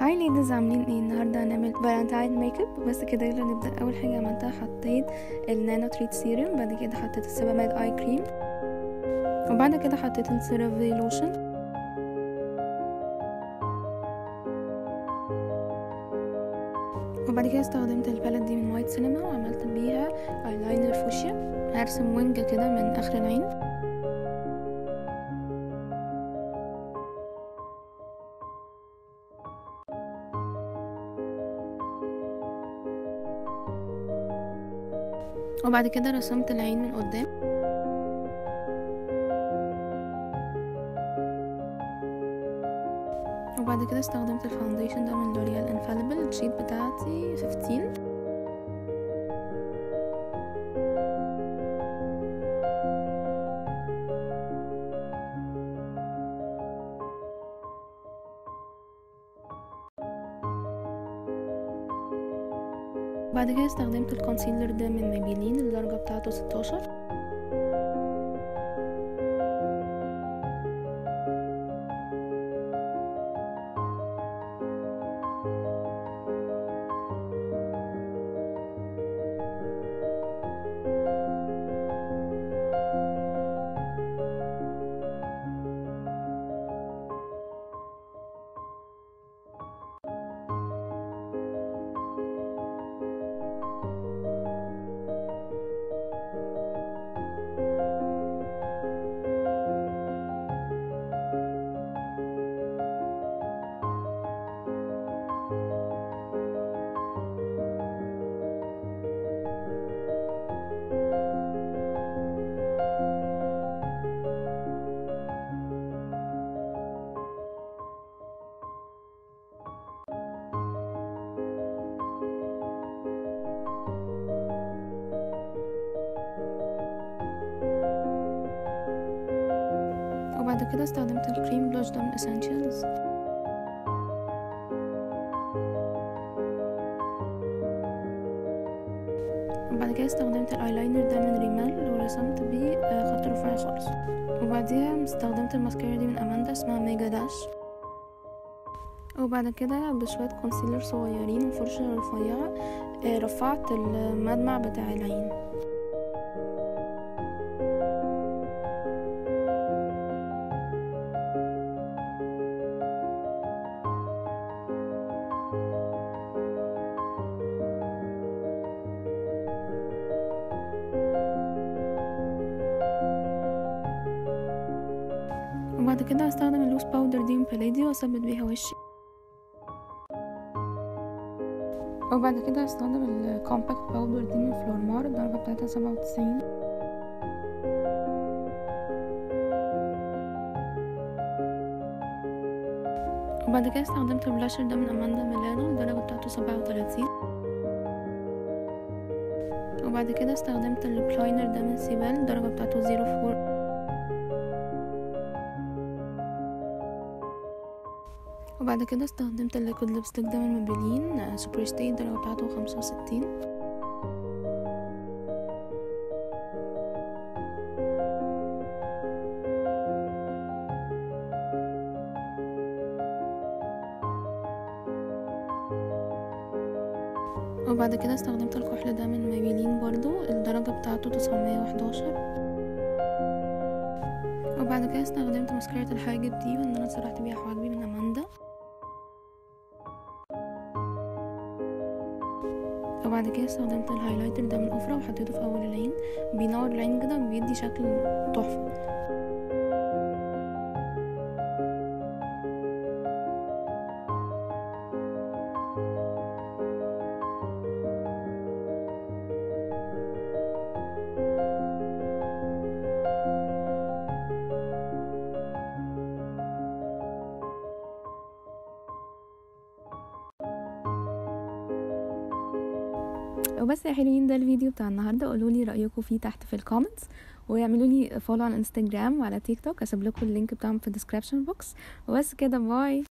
هاي ليديز عاملين ايه النهارده هنعمل فالنتاين ميك اب بس كده يلا نبدا اول حاجه عملتها حطيت النانو تريت سيروم بعد كده حطيت السيباميد اي كريم وبعد كده حطيت السيرافي لوشن وبعد كده استخدمت البالت دي من وايت سينما وعملت بيها ايلاينر فوشيا هرسم وينج كده من اخر العين وبعد كده رسمت العين من قدام وبعد كده استخدمت الفاونديشن ده من لوريال انفاليبل الشيت بتاعتي 15 بعد كده استخدمت الكونسيلر ده من ميبيلين الدرجة بتاعته 16 وبعد كده استخدمت الكريم بلوش ده من اسينشالز وبعد كده استخدمت الايلاينر ده من ريمال ورسمت بيه خط رفيع خالص وبعديها استخدمت الماسكارا دي من اماندا اسمها ميجا داش وبعد كده بشوية كونسيلر صغيرين وفرشة رفيعة رفعت المدمع بتاع العين وبعد كده هستخدم اللوز باودر دي من بلادي واثبت بيها وشي وبعد كده هستخدم الكومباكت باودر دي من فلورمار الدرجة بتاعتها سبعة وتسعين وبعد كده استخدمت البلاشر ده من اماندا ميلانو الدرجة بتاعته سبعة وتلاتين وبعد كده استخدمت البلاينر ده من سيبال الدرجة بتاعته زيرو فور وبعد كده استخدمت الليكويد ليبستيك ده من مابيلين سوبر ستي الدرجة بتاعته خمسة وستين وبعد كده استخدمت الكحل ده من مابيلين برضو الدرجة بتاعته تسعمية وحداشر وبعد كده استخدمت مسكرة الحاجب دي وان انا سرحت بيها حواجبي من اماندا وبعد كده استخدمت الهايلايتر ده من اوفرا وحطيته في اول العين بينور العين كده بيدي شكل تحفه وبس يا حلوين ده الفيديو بتاع النهارده قولوا لي رايكم فيه تحت في الكومنتس واعملوا لي فولو على انستجرام وعلى تيك توك اسيب لكم اللينك بتاعهم في الديسكربشن بوكس وبس كده باي